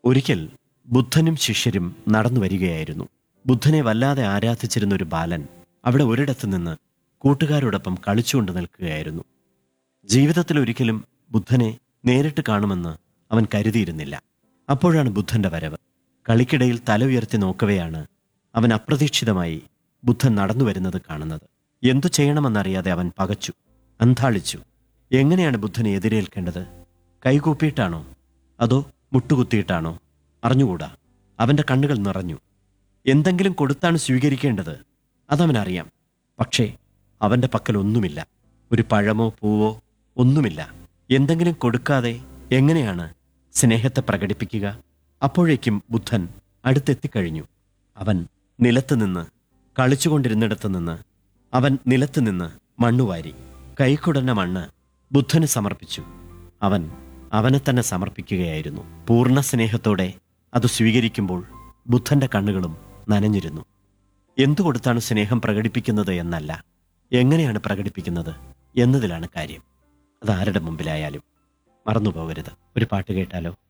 ഒരിക്കൽ ബുദ്ധനും ശിഷ്യരും നടന്നു വരികയായിരുന്നു ബുദ്ധനെ വല്ലാതെ ആരാധിച്ചിരുന്ന ഒരു ബാലൻ അവിടെ ഒരിടത്ത് നിന്ന് കൂട്ടുകാരോടൊപ്പം കളിച്ചുകൊണ്ട് നിൽക്കുകയായിരുന്നു ജീവിതത്തിൽ ഒരിക്കലും ബുദ്ധനെ നേരിട്ട് കാണുമെന്ന് അവൻ കരുതിയിരുന്നില്ല അപ്പോഴാണ് ബുദ്ധന്റെ വരവ് കളിക്കിടയിൽ തല ഉയർത്തി നോക്കവെയാണ് അവൻ അപ്രതീക്ഷിതമായി ബുദ്ധൻ നടന്നു വരുന്നത് കാണുന്നത് എന്തു ചെയ്യണമെന്നറിയാതെ അവൻ പകച്ചു അന്താളിച്ചു എങ്ങനെയാണ് ബുദ്ധനെ എതിരേൽക്കേണ്ടത് കൈകൂപ്പിയിട്ടാണോ അതോ മുട്ടുകുത്തിയിട്ടാണോ അറിഞ്ഞുകൂടാ അവന്റെ കണ്ണുകൾ നിറഞ്ഞു എന്തെങ്കിലും കൊടുത്താണ് സ്വീകരിക്കേണ്ടത് അതവനറിയാം പക്ഷേ അവന്റെ പക്കൽ ഒന്നുമില്ല ഒരു പഴമോ പൂവോ ഒന്നുമില്ല എന്തെങ്കിലും കൊടുക്കാതെ എങ്ങനെയാണ് സ്നേഹത്തെ പ്രകടിപ്പിക്കുക അപ്പോഴേക്കും ബുദ്ധൻ അടുത്തെത്തിക്കഴിഞ്ഞു അവൻ നിലത്ത് നിന്ന് കളിച്ചുകൊണ്ടിരുന്നിടത്ത് നിന്ന് അവൻ നിലത്ത് നിന്ന് മണ്ണുവാരി കൈക്കുടന്ന മണ്ണ് ബുദ്ധന് സമർപ്പിച്ചു അവൻ അവനെ തന്നെ സമർപ്പിക്കുകയായിരുന്നു പൂർണ്ണ സ്നേഹത്തോടെ അത് സ്വീകരിക്കുമ്പോൾ ബുദ്ധന്റെ കണ്ണുകളും നനഞ്ഞിരുന്നു എന്തു കൊടുത്താണ് സ്നേഹം പ്രകടിപ്പിക്കുന്നത് എന്നല്ല എങ്ങനെയാണ് പ്രകടിപ്പിക്കുന്നത് എന്നതിലാണ് കാര്യം അത് ആരുടെ മുമ്പിലായാലും മറന്നുപോകരുത് ഒരു പാട്ട് കേട്ടാലോ